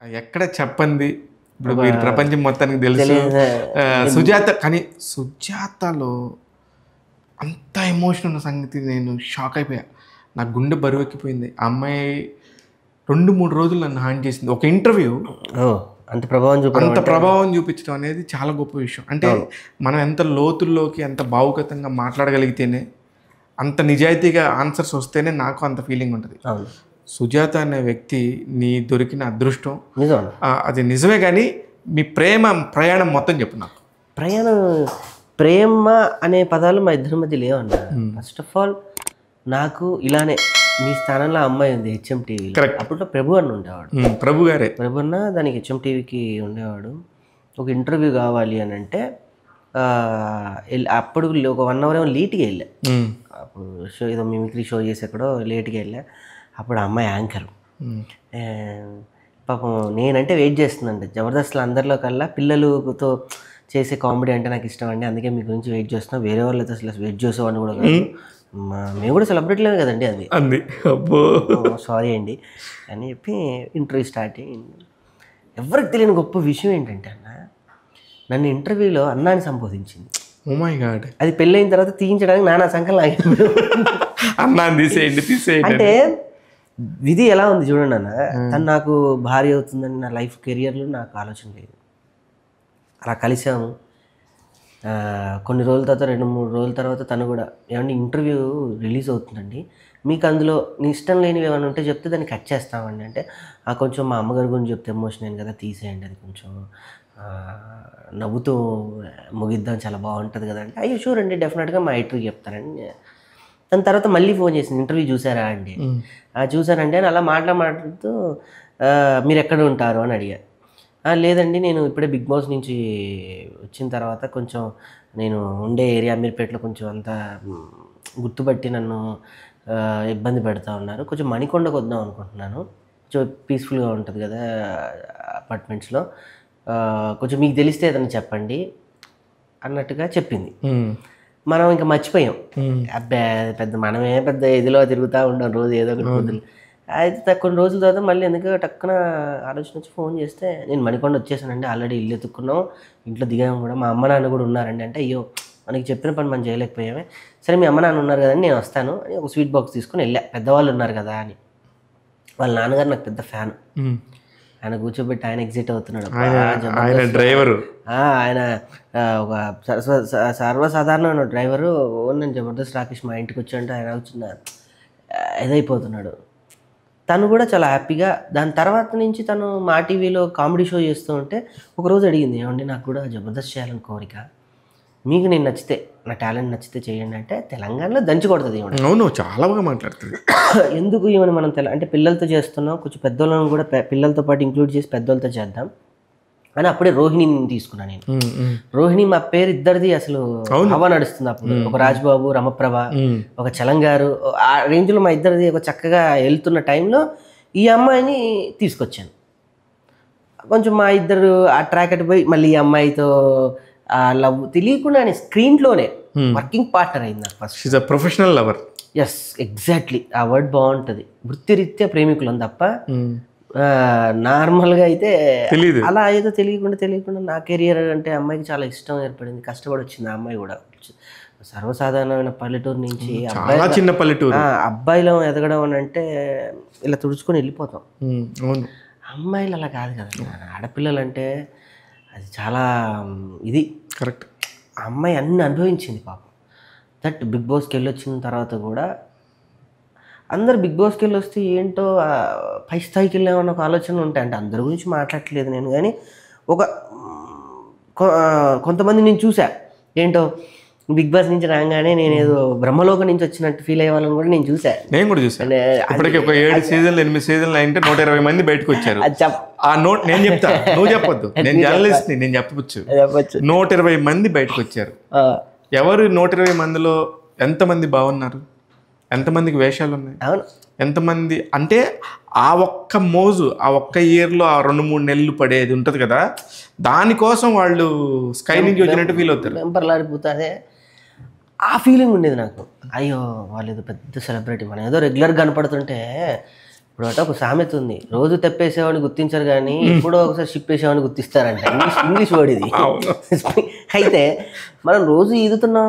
ఎక్కడ చెప్పంది ఇప్పుడు మీరు ప్రపంచం మొత్తానికి తెలుసు తెలియదు. ఆ, సుజాత కానీ సుజాతలో అంత ఎమోషన్ ఉన్న సంగతి నేను షాక్ అయిపోయా నా గుండె బరువెక్కిపోయింది ఆ అమ్మాయి రెండు మూడు రోజులు నన్ను హాండ్ చేసింది ఒక ఇంటర్వ్యూ ఓ అంత ప్రభావం చూపడం అంత ప్రభావం చూపించడం అనేది చాలా గొప్ప విషయం అంటే మనం ఎంత లోతుల్లోకి ఎంత భావుకతంగా మాట్లాడగలిగితేనే అంత నిజాయితీగా ఆన్సర్స్ వస్తేనే నాకు అంత ఫీలింగ్ ఉంటుంది అవును సుజాత అనే వ్యక్తి నీ దొరికిన అదృష్టం నిజం అన్న. ఆ, అది నిజమే కానీ మీ ప్రేమ ప్రయాణం మొత్తం చెప్పు నాకు ప్రయాణం ప్రేమ అనే పదాలు మా ఇద్దరి మధ్య లేవన్న ఫస్ట్ ఆఫ్ ఆల్ నాకు ఇలానే మీ స్థానంలో అమ్మాయి ఉంది హెచ్ఎం టీవీలో Correct. అప్పట్లో ప్రభు అన్న ఉండేవాడు ఉమ్, ప్రభు గారే ప్రభు అన్న దానికి హెచ్ఎం టీవీకి ఉండేవాడు ఒక ఇంటర్వ్యూ కావాలి అని అంటే ఆ, ఎల్- అప్పుడు ఒక వన్ అవర్ ఏమో లేట్గా వెళ్ళా ఉమ్, అప్పుడు షో ఏదో మిమిక్రీ షో చేసి ఎక్కడో లేట్గా వెళ్ళా అప్పుడు ఆ అమ్మాయి యాంకర్ ఉమ్, పాపం నేనంటే వెయిట్ చేస్తుందండి జబర్దస్త్లో అందరిలో కల్లా పిల్లలతో చేసే కామెడీ అంటే నాకు ఇష్టం అండి అందుకే మీ గురించి వెయిట్ చేస్తున్నా వేరే వాళ్ళతో అసలు వెయిట్ చేసేవాడిని కూడా కాదు మా- మేము కూడా సెలబ్రిటీలే కదండి అది అంది అబ్బో సారీ అండి అని చెప్పి ఇంటర్వ్యూ స్టార్ట్ అయ్యింది ఎవరికి తెలియని గొప్ప విషయం ఏంటంటే అన్న నన్ను ఇంటర్వ్యూలో అన్నాని సంబోధించింది ఓ మై గాడ్ అది పెళ్ళైన తర్వాత తీయించడానికి నానా సంకలం లాగాడు అన్నాన్ని తీసేయండి తీసేయండి అంటే విధి ఎలా ఉంది చూడండి అన్న తను నాకు భార్య అవుతుందని నా లైఫ్ కెరియర్లో నాకు ఆలోచన లేదు అలా కలిసాము ఆ, కొన్ని రోజుల తర్వాత రెండు మూడు రోజుల తర్వాత తను కూడా ఏమంటే ఇంటర్వ్యూ రిలీజ్ అవుతుందండి మీకు అందులో నీ ఇష్టం లేనివి ఏమైనా ఉంటే చెప్తే దాన్ని కట్ చేస్తామండి అంటే ఆ కొంచెం మా అమ్మగారి గురించి చెప్తే ఎమోషన్ అయింది కదా తీసేయండి అది కొంచెం ఆ, నవ్వుతూ ముగిద్దాం చాలా బాగుంటుంది కదా అంటే అయ్యో షూర్ అండి డెఫినెట్గా మా ఎయిటర్కి చెప్తానండి దాని తర్వాత మళ్ళీ ఫోన్ చేసింది ఇంటర్వ్యూ చూసారా అండి ఉమ్, "ఆ, చూసానండి అని అలా మాట్లా మాట్లాడుతూ "ఆ, మీరు ఎక్కడ ఉంటారు అని అడిగా "ఆ, లేదండి నేను ఇప్పుడే బిగ్ బాస్ నుంచి వచ్చిన తర్వాత కొంచెం నేను ఉండే ఏరియా అమీర్పేటలో కొంచెం అంతా మ్, గుర్తుపట్టి నన్ను ఆ, ఇబ్బంది పెడతా ఉన్నారు కొంచెం మణికొండకు వద్దాం అనుకుంటున్నాను కొంచెం పీస్ఫుల్గా ఉంటుంది కదా అపార్ట్మెంట్స్లో కొంచెం మీకు తెలిస్తే ఏదైనా చెప్పండి అన్నట్టుగా చెప్పింది ఉమ్, మనం ఇంకా మర్చిపోయాం ఉమ్, అబ్బే పెద్ద మనమే పెద్ద ఇదిలో తిరుగుతూ ఉంటాం రోజు ఏదో ఒకటి పొద్దులు అయితే కొన్ని రోజుల తర్వాత మళ్ళీ ఎందుకు టక్కున ఆలోచన వచ్చి ఫోన్ చేస్తే నేను మణికొండ వచ్చేసానండి ఆల్రెడీ ఇల్లు ఎత్తుక్కున్నాం ఇంట్లో దిగాము కూడా మా అమ్మ నాన్న కూడా ఉన్నారండి అంటే అయ్యో మనకి చెప్పిన పని మనం చేయలేకపోయామే సరే మీ అమ్మ నాన్న ఉన్నారు కదండి నేను వస్తాను అని ఒక స్వీట్ బాక్స్ తీసుకుని వెళ్ళా పెద్దవాళ్ళు ఉన్నారు కదా అని వాళ్ళ నాన్నగారు నాకు పెద్ద ఫ్యాన్ ఉమ్. ఆయన కూర్చోబెట్టి ఆయన ఎగ్జిట్ అవుతున్నాడు ఆయన అబ్బా, జబర్దస్త్. ఆయన డ్రైవరు ఆ, ఆయన ఆ, ఒక సర్వ స- సర్వసాధారణ డ్రైవరు ఓ నేను జబర్దస్త్ రాకేష్ మా ఇంటికి వచ్చాడంటే ఆయన వచ్చిన ఇదైపోతున్నాడు తను కూడా చాలా హ్యాపీగా దాని తర్వాత నుంచి తను మా టీవీలో కామెడీ షో చేస్తూ ఉంటే ఒకరోజు అడిగింది ఏమండి నాకు కూడా జబర్దస్త్ చేయాలని కోరిక మీకు నేను నచ్చితే నా టాలెంట్ నచ్చితే చేయండి అంటే తెలంగాణలో దంచి కొడుతుంది ఈవిడ అవును చాలా బాగా మాట్లాడుతుంది ఎందుకు ఈమెను మనం తెల అంటే పిల్లలతో చేస్తున్నాం కొంచెం పెద్దోళ్ళని కూడా పె- పిల్లలతో పాటు ఇంక్లూడ్ చేసి పెద్దోళ్ళతో చేద్దాం అని అప్పుడే రోహిణిని తీసుకున్నాను నేను ఉమ్, ఉమ్, రోహిణి మా పేరు ఇద్దరిది అసలు హవా నడుస్తుంది అప్పుడు ఒక రాజ్బాబు రమప్రభ ఉమ్. ఒక చలంగారు ఆ రేంజ్లో మా ఇద్దరిది ఒక చక్కగా వెళ్తున్న టైంలో ఈ అమ్మాయిని తీసుకొచ్చాను కొంచెం మా ఇద్దరు ఆ ట్రాక్ అటు పోయి మళ్ళీ ఈ అమ్మాయితో ఆ లవ్ తెలియకుండానే స్క్రీన్లోనే వర్కింగ్ పార్ట్నర్ అయింది నాకు first she's a professional lover yes exactly ఆ వర్డ్ బాగుంటుంది వృత్తిరీత్యా ప్రేమికులం తప్ప ఆ, నార్మల్గా అయితే తెలీదు అలా ఏదో తెలియకుండా తెలియకుండా నా కెరియర్ అంటే అమ్మాయికి చాలా ఇష్టం ఏర్పడింది కష్టపడి వచ్చింది ఆ అమ్మాయి కూడా సర్వసాధారణమైన పల్లెటూరు నుంచి అబ్బాయి చాలా చిన్న పల్లెటూరు ఆ, అబ్బాయిలో ఎదగడం అని అంటే ఇలా తుడుచుకొని వెళ్ళిపోతాం ఉమ్, అవును అమ్మాయిలు అలా కాదు కదా ఆడపిల్లలు అంటే అది చాలా మ్, ఇది కరెక్ట్ ఆ అమ్మాయి అన్ని అనుభవించింది పాపం దట్ బిగ్ బాస్కి వెళ్ళొచ్చిన తర్వాత కూడా అందరు బిగ్ బాస్కి వెళ్ళి వస్తే ఏంటో ఆ, పై స్థాయికి వెళ్ళామన్న ఒక ఆలోచనలు ఉంటాయి అంటే అందరి గురించి మాట్లాడట్లేదు నేను కానీ ఒక మ్, కొ- ఆ, కొంతమంది నేను చూసా ఏంటో బిగ్ బాస్ నుంచి రాగానే నేను ఏదో బ్రహ్మలోకం నుంచి వచ్చినట్టు ఫీల్ అయ్యే వాళ్ళని కూడా నేను చూసా నేను కూడా చూసాను అంటే ఇప్పటికి ఒక ఏడు సీజన్లు ఎనిమిది సీజన్లు అంటే నూట ఇరవై మంది బయటకు వచ్చారు అది చెప్ ఆ నోట్ నేను చెప్తా నువ్వు చెప్పొద్దు నేను జర్నలిస్ట్ నేను చెప్పవచ్చు చెప్పచ్చు నూట ఇరవై మంది బయటకు వచ్చారు ఎవరు నూట ఇరవై మందిలో ఎంతమంది బాగున్నారు ఎంతమందికి వేషాలు ఉన్నాయి అవును ఎంతమంది అంటే ఆ ఒక్క మోజు ఆ ఒక్క ఇయర్లో ఆ రెండు మూడు నెలలు పడేది ఉంటుంది కదా దానికోసం వాళ్ళు స్కై నుంచి వచ్చినట్టు ఫీల్ అవుతారు వెంపర్లాడిపోతాదే ఆ ఫీలింగ్ ఉండేది నాకు అయ్యో వాళ్ళు ఏదో పెద్ద సెలబ్రిటీ మనం ఏదో రెగ్యులర్ కనపడుతుంటే ఇప్పుడు ఇప్పుడు అంటే ఒక సామెత ఉంది రోజు తెప్పేసేవాడిని గుర్తించరు కానీ ఎప్పుడో ఒకసారి షిప్ వేసేవాడిని గుర్తిస్తారంట ఇంగ్లీష్ ఇంగ్లీష్ వర్డ్ ఇది అయితే మనం రోజు ఈదుతున్నాం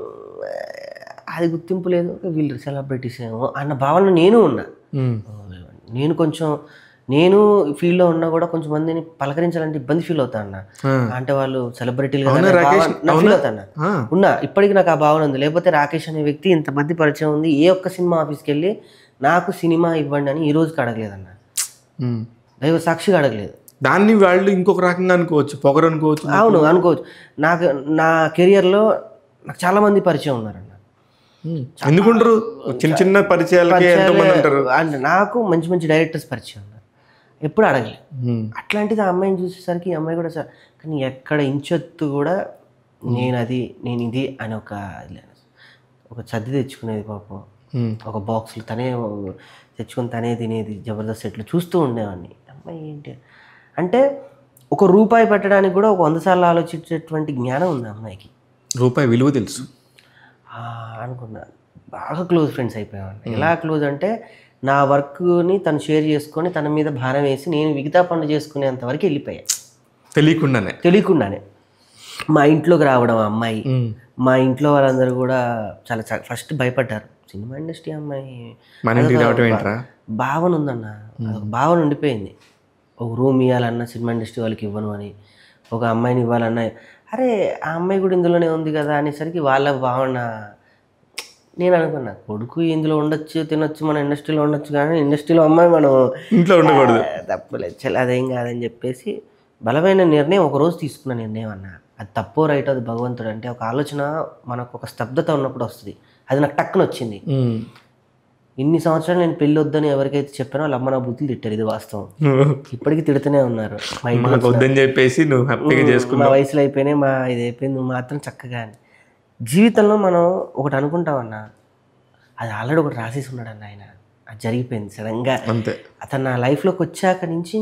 అది గుర్తింపు లేదు వీళ్ళు సెలబ్రిటీస్ ఏమో అన్న భావన నేను ఉన్నా ఉమ్. నేను కొంచెం నేను ఫీల్డ్లో ఉన్నా కూడా కొంచెం మందిని పలకరించాలంటే ఇబ్బంది ఫీల్ అవుతా అన్న ఆ. అంటే వాళ్ళు సెలబ్రిటీలు అవునా రాకేష్? ఫీల్ అవుతాను ఆ. ఉన్నా ఇప్పటికి నాకు ఆ భావన ఉంది లేకపోతే రాకేష్ అనే వ్యక్తి ఇంతమంది పరిచయం ఉంది ఏ ఒక్క సినిమా ఆఫీస్కి వెళ్ళి నాకు సినిమా ఇవ్వండి అని ఈ రోజుకి అడగలేదన్న ఉమ్. దైవ సాక్షిగా అడగలేదు దాన్ని వాళ్ళు ఇంకొక రకంగా అనుకోవచ్చు పొగరు అనుకోవచ్చు అవును అనుకోవచ్చు నాకు నా కెరియర్లో నాకు చాలా మంది పరిచయం ఉన్నారన్న ఉమ్. ఎందుకుంటారు చిన్న చిన్న పరిచయాలకి ఎంతో మంది ఉంటారు అంటే నాకు మంచి మంచి డైరెక్టర్స్ పరిచయం ఉన్నారు ఎప్పుడు అడగలేదు ఉమ్. అట్లాంటిది ఆ అమ్మాయిని చూసేసరికి ఈ అమ్మాయి కూడా సార్ కానీ ఎక్కడ ఇంచొత్తు కూడా నేను అది నేను ఇది అని ఒక ఒక సర్ది తెచ్చుకునేది పాపం ఉమ్. ఒక బాక్స్లు తనే తెచ్చుకొని తనే తినేది జబర్దస్త్ ఎట్లు చూస్తూ ఉండేవాడిని అమ్మాయి ఏంటి అంటే ఒక రూపాయి పెట్టడానికి కూడా ఒక వంద సార్లు ఆలోచించేటువంటి జ్ఞానం ఉంది ఆ అమ్మాయికి రూపాయి విలువ తెలుసు ఆ, అనుకున్నా బాగా క్లోజ్ ఫ్రెండ్స్ అయిపోయామండి ఎలా క్లోజ్ అంటే నా వర్క్ని తను షేర్ చేసుకొని తన మీద భారం వేసి నేను మిగతా పనులు చేసుకునేంత వరకు వెళ్ళిపోయా తెలియకుండానే తెలియకుండానే మా ఇంట్లోకి రావడం ఆ అమ్మాయి ఉమ్. మా ఇంట్లో వాళ్ళందరూ కూడా చాలా ఫస్ట్ భయపడ్డారు సినిమా ఇండస్ట్రీ అమ్మాయి మన ఇంటికి రావటం ఏంట్రా భావన ఉందన్న అదొక భావన ఉండిపోయింది ఒక రూమ్ ఇవ్వాలన్నా సినిమా ఇండస్ట్రీ వాళ్ళకి ఇవ్వను అని ఒక అమ్మాయిని ఇవ్వాలన్నా అరే ఆ అమ్మాయి కూడా ఇందులోనే ఉంది కదా అనేసరికి వాళ్ళ భావన నేను అనుకున్నా కొడుకు ఇందులో ఉండొచ్చు తినొచ్చు మన ఇండస్ట్రీలో ఉండొచ్చు కానీ ఇండస్ట్రీలో అమ్మాయి మనం ఇంట్లో ఉండకూడదు ఆ, తప్పులేదు చల్ అదేం కాదని చెప్పేసి బలమైన నిర్ణయం ఒక రోజు తీసుకున్న నిర్ణయం అన్న అది తప్పో రైట్ అది భగవంతుడు అంటే ఒక ఆలోచన మనకు ఒక స్తబ్దత ఉన్నప్పుడు వస్తుంది అది నాకు టక్కున వచ్చింది ఉమ్. ఇన్ని సంవత్సరాలు నేను పెళ్ళి వద్దని ఎవరికైతే చెప్పానో వాళ్ళ అమ్మ నా బుద్ధులు తిట్టారు ఇది వాస్తవం ఇప్పటికీ తిడుతూనే ఉన్నారు మా ఇంట్లో మాకు వద్దని చెప్పేసి నువ్వు హ్యాపీగా చేసుకున్నావు మా వయసులో అయిపోయినాయి మా ఇది అయిపోయింది నువ్వు మాత్రం చక్కగా అని జీవితంలో మనం ఒకటి అనుకుంటామన్నా అది ఆల్రెడీ ఒకటి రాసేసి ఉన్నాడు ఆయన అది జరిగిపోయింది సడన్గా అంతే అతను నా లైఫ్లోకి వచ్చాక నుంచి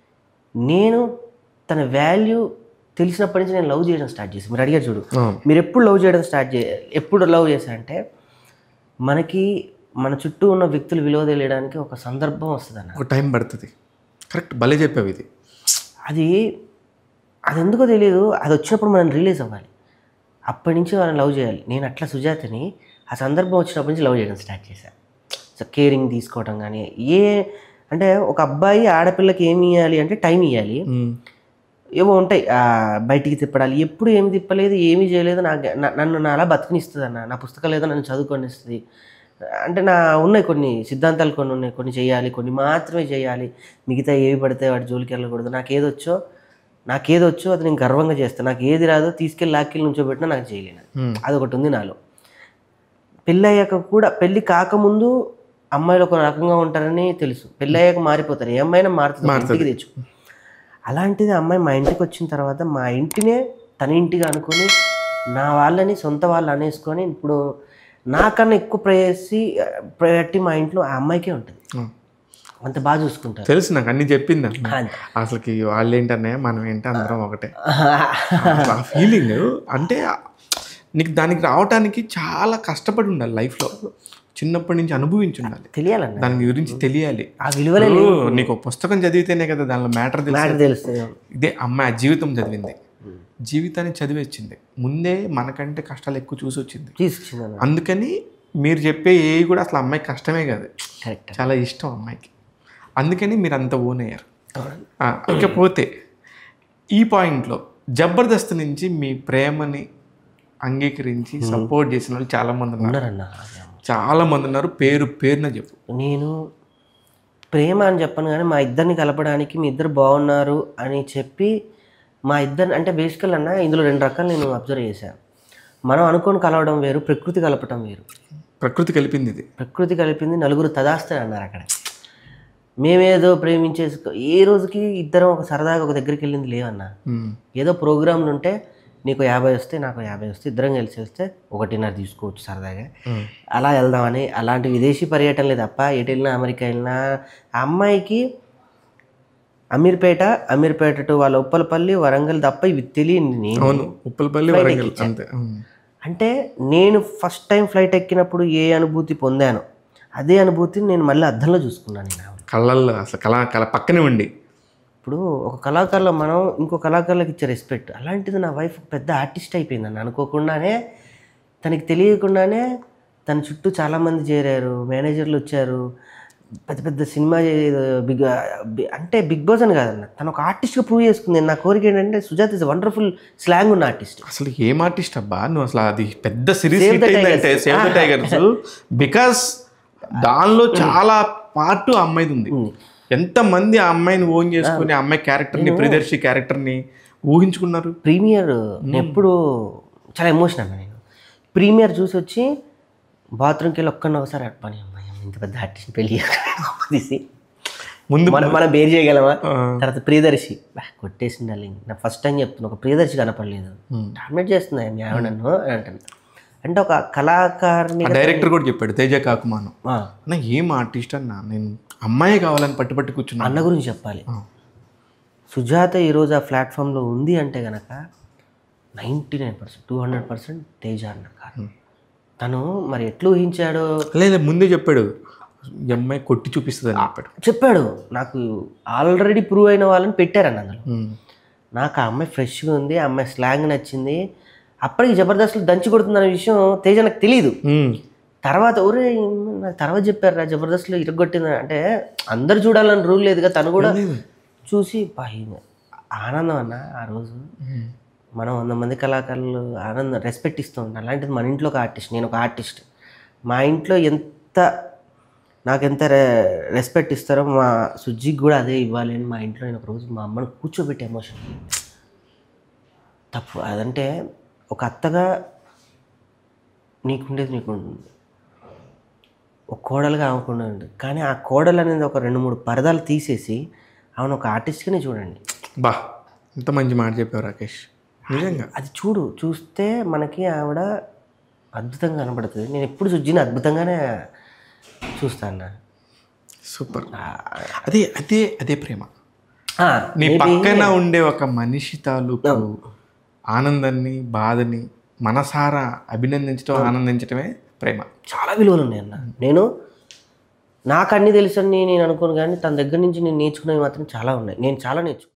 నేను తన వాల్యూ తెలిసినప్పటి నుంచి నేను లవ్ చేయడం స్టార్ట్ చేసి మీరు అడిగారు చూడు ఆ. మీరు ఎప్పుడు లవ్ చేయడం స్టార్ట్ చే ఎప్పుడు లవ్ చేశారంటే మనకి మన చుట్టూ ఉన్న వ్యక్తులు విలువ తెలియడానికి ఒక సందర్భం వస్తుంది అన్న ఒక టైం పడుతుంది కరెక్ట్ భలే చెప్పావు ఇది అది అది ఎందుకో తెలియదు అది వచ్చినప్పుడు మనం రిలీజ్ అవ్వాలి అప్పటి నుంచి వాళ్ళని లవ్ చేయాలి నేను అట్లా సుజాతని ఆ సందర్భం వచ్చినప్పటి నుంచి లవ్ చేయడం స్టార్ట్ చేశాను సో కేరింగ్ తీసుకోవడం కానీ ఏ అంటే ఒక అబ్బాయి ఆడపిల్లకి ఏమి ఇవ్వాలి అంటే టైం ఇవ్వాలి ఉమ్. ఏవో ఉంటాయి ఆ, బయటికి తిప్పడాలి ఎప్పుడు ఏమి తిప్పలేదు ఏమీ చేయలేదు నా నా- నన్ను నా అలా బతికినిస్తుంది అన్న నా పుస్తకాలు ఏదో నన్ను చదువుకొనిస్తుంది అంటే నా ఉన్నాయి కొన్ని సిద్ధాంతాలు కొన్ని ఉన్నాయి కొన్ని చేయాలి కొన్ని మాత్రమే చేయాలి మిగతా ఏవి పడితే వాటి జోలికి వెళ్ళకూడదు నాకు ఏదొచ్చో నాకు ఏదొచ్చో అది నేను గర్వంగా చేస్తాను నాకు ఏది రాదో తీసుకెళ్ళి లాక్కెళ్ళి నుంచోబెట్టినా నాకు చేయలేను ఉమ్. అదొకటి ఉంది నాలో పెళ్ళి అయ్యాక కూడా పెళ్ళి కాకముందు అమ్మాయిలు ఒక రకంగా ఉంటారని తెలుసు పెళ్ళి అయ్యాక మారిపోతారు ఏ అమ్మాయినా మారుతుంది ఒక ఇంటికి తెచ్చు అలాంటిది అమ్మాయి మా ఇంటికి వచ్చిన తర్వాత మా ఇంటినే తన ఇంటిగా అనుకొని నా వాళ్ళని సొంత వాళ్ళు అనేసుకొని ఇప్పుడు నాకన్నా ఎక్కువ ప్రయసి ప్రయారిటీ మా ఇంట్లో ఆ అమ్మాయికే ఉంటుంది ఆ. అంత బాగా చూసుకుంటారు తెలుసు నాకు అన్ని చెప్పింది అమ్మ. అంతే. అసలుకి వాళ్ళు ఏంటనే మనం ఏంటి అందరం ఒకటే ఆ ఫీలింగ్ అంటే నీకు దానికి రావటానికి చాలా కష్టపడి ఉండాలి లైఫ్లో చిన్నప్పటి నుంచి అనుభవించి ఉండాలి తెలియాలన్న దాని గురించి తెలియాలి ఆ విలువలే ఇప్పుడు నీకు ఒక పుస్తకం చదివితేనే కదా దానిలో మ్యాటర్ తెలుసు నాకు తెలుస్తుంది ఇదే అమ్మాయి జీవితం చదివింది జీవితాన్ని చదివి వచ్చింది ముందే మనకంటే కష్టాలు ఎక్కువ చూసి వచ్చింది తీసుకొచ్చిందన్న అందుకని మీరు చెప్పే ఏ కూడా అసలు అమ్మాయికి కష్టమే కాదు కరెక్ట్ చాలా ఇష్టం అమ్మాయికి అందుకని మీరు అంత ఓన్ అయ్యారు ఆ, ఇకపోతే ఈ పాయింట్లో జబర్దస్త్ నుంచి మీ ప్రేమని అంగీకరించి సపోర్ట్ చేసిన వాళ్ళు చాలా మంది ఉన్నారు ఉన్నారన్న చాలా మంది ఉన్నారు పేరు పేరున చెప్పు నేను ప్రేమ అని చెప్పను కానీ మా ఇద్దరిని కలపడానికి మీ ఇద్దరు బాగున్నారు అని చెప్పి మా ఇద్దరు అంటే బేసికల్ అన్న ఇందులో రెండు రకాలు నేను అబ్జర్వ్ చేశాను మనం అనుకొని కలవడం వేరు ప్రకృతి కలపటం వేరు ప్రకృతి కలిపింది ఇది ప్రకృతి కలిపింది నలుగురు తదాస్తే అన్నారు అక్కడ మేమేదో ప్రేమించేసుకో ఏ రోజుకి ఇద్దరం ఒక సరదాగా ఒక దగ్గరికి వెళ్ళింది లేవన్నా ఉమ్. ఏదో ప్రోగ్రాంలు ఉంటే నీకు యాభై వస్తే నాకు యాభై వస్తే ఇద్దరం కలిసి వస్తే ఒకటిన్నర తీసుకోవచ్చు సరదాగా ఉమ్. అలా వెళ్దామని అలాంటి విదేశీ పర్యటనలే తప్ప ఎటు వెళ్ళినా అమెరికా వెళ్ళినా ఆ అమ్మాయికి అమీర్పేట అమీర్పేట టు వాళ్ళ ఉప్పలపల్లి వరంగల్ తప్ప ఇవి తెలియని నేను అవును ఉప్పలపల్లి వరంగల్ అంతే ఉమ్. అంటే నేను ఫస్ట్ టైం ఫ్లైట్ ఎక్కినప్పుడు ఏ అనుభూతి పొందాను అదే అనుభూతిని నేను మళ్ళీ అద్దంలో చూసుకున్నాను నేను ఆవిడ కళ్ళల్లో అసలు కళ కళ పక్కనే ఉండి ఇప్పుడు ఒక కళాకారులు మనం ఇంకో కళాకారులకు ఇచ్చే రెస్పెక్ట్ అలాంటిది నా వైఫ్ పెద్ద ఆర్టిస్ట్ అయిపోయిందని అనుకోకుండానే తనకి తెలియకుండానే తన చుట్టూ చాలామంది చేరారు మేనేజర్లు వచ్చారు పెద్ద పెద్ద సినిమా చే- బిగ్ బి- అంటే బిగ్ బాస్ అని కాదన్న తను ఒక ఆర్టిస్ట్గా ప్రూవ్ చేసుకుంది నా కోరిక ఏంటంటే సుజాత ఇస్ వండర్ఫుల్ స్లాంగ్ ఉన్న ఆర్టిస్ట్ అసలు ఏం ఆర్టిస్ట్ అబ్బా నువ్వు అసలు అది పెద్ద సిరీస్ Save హిట్ the అయిందంటే Tigers. Save the tigers because దానిలో చాలా పార్ట్ ఆ అమ్మాయిది ఉంది ఎంతమంది ఆ అమ్మాయిని ఓన్ చేసుకుని ఆ అమ్మాయి క్యారెక్టర్ని ప్రియదర్శి క్యారెక్టర్ని ఊహించుకున్నారు ప్రీమియర్ నేను ఎప్పుడు చాలా ఎమోషన్ అన్న నేను ప్రీమియర్ చూసి వచ్చి బాత్రూమ్కి వెళ్ళి ఒక్కడిని ఒకసారి పని అమ్మాయి ఇంత పెద్ద ఆర్టిస్ట్ పెళ్ళి తీసి ముందు మనం మనం బేర్ చేయగలమా ఆ. తర్వాత ప్రియదర్శి బా, కొట్టేసింది డార్లింగ్ నా ఫస్ట్ టైం చెప్తున్నా ఒక ప్రియదర్శి కనపడలేదు డామినేట్ చేస్తుంది మీ ఆవిడ నన్ను అని అంటాను అంటే ఒక కళాకారుని ఆ డైరెక్టర్ కూడా చెప్పాడు తేజ కాకుమాను ఆ, అన్న ఏం ఆర్టిస్ట్ అన్న నేను అమ్మాయి కావాలని పట్టు పట్టి కూర్చున్నా అన్న గురించి చెప్పాలి ఆ. సుజాత ఈరోజు ఆ ప్లాట్ఫామ్లో ఉంది అంటే గనక ninety nine percent to hundred percent Teja అన్న కాదు తను మరి ఎట్లు ఊహించాడో లేదు ముందే చెప్పాడు ఈ అమ్మాయి కొట్టి చూపిస్తుంది అని చెప్పాడు చెప్పాడు నాకు ఆల్రెడీ ప్రూవ్ అయిన వాళ్ళని పెట్టారన్న అందులో ఉమ్. నాకు ఆ అమ్మాయి ఫ్రెష్గా ఉంది ఆ అమ్మాయి స్లాంగ్ నచ్చింది అప్పటికి జబర్దస్త్లో దంచి కొడుతుందనే విషయం తేజ నాకు తెలియదు ఉమ్. తర్వాత ఒరే నాకు తర్వాత చెప్పారు జబర్దస్త్లో ఇరగొట్టింది అంటే అందరు చూడాలని రూల్ లేదుగా తను కూడా చూసి బాయ్ ఆనందం అన్న ఆ రోజు ఉమ్. మనం వంద మంది కళాకారులు ఆనందం రెస్పెక్ట్ ఇస్తూ ఉంటాం అలాంటిది మన ఇంట్లో ఒక ఆర్టిస్ట్ నేను ఒక ఆర్టిస్ట్ మా ఇంట్లో ఎంత నాకు ఎంత రె రెస్పెక్ట్ ఇస్తారో మా సుజ్జికి కూడా అదే ఇవ్వాలి అని మా ఇంట్లో నేను ఒక రోజు మా అమ్మను కూర్చోబెట్టే ఎమోషన్ తప్పు అదంటే ఒక అత్తగా నీకుండేది నీకు ఉంటుంది ఒక కోడలుగా ఆమెకుండా ఉంది కానీ ఆ కోడలు అనేది ఒక రెండు మూడు పరదాలు తీసేసి ఆమెను ఒక ఆర్టిస్ట్గానే చూడండి బా ఎంత మంచి మాట చెప్పావు రాకేష్ నిజంగా అది చూడు చూస్తే మనకి ఆవిడ అద్భుతంగా కనబడుతుంది నేను ఎప్పుడు సుజ్జిని అద్భుతంగానే చూస్తాను సూపర్ అదే అదే అదే ప్రేమ ఆ, నీ maybe- పక్కన ఉండే ఒక మనిషి తాలూకు ఆనందాన్ని బాధని మనసారా అభినందించడం ఆనందించడమే ప్రేమ చాలా విలువలు ఉన్నాయి అన్న నేను నాకు అన్నీ తెలుసని నేను అనుకోను కానీ తన దగ్గర నుంచి నేను నేర్చుకునేవి మాత్రం చాలా ఉన్నాయి నేను చాలా నేర్చుకున్నాను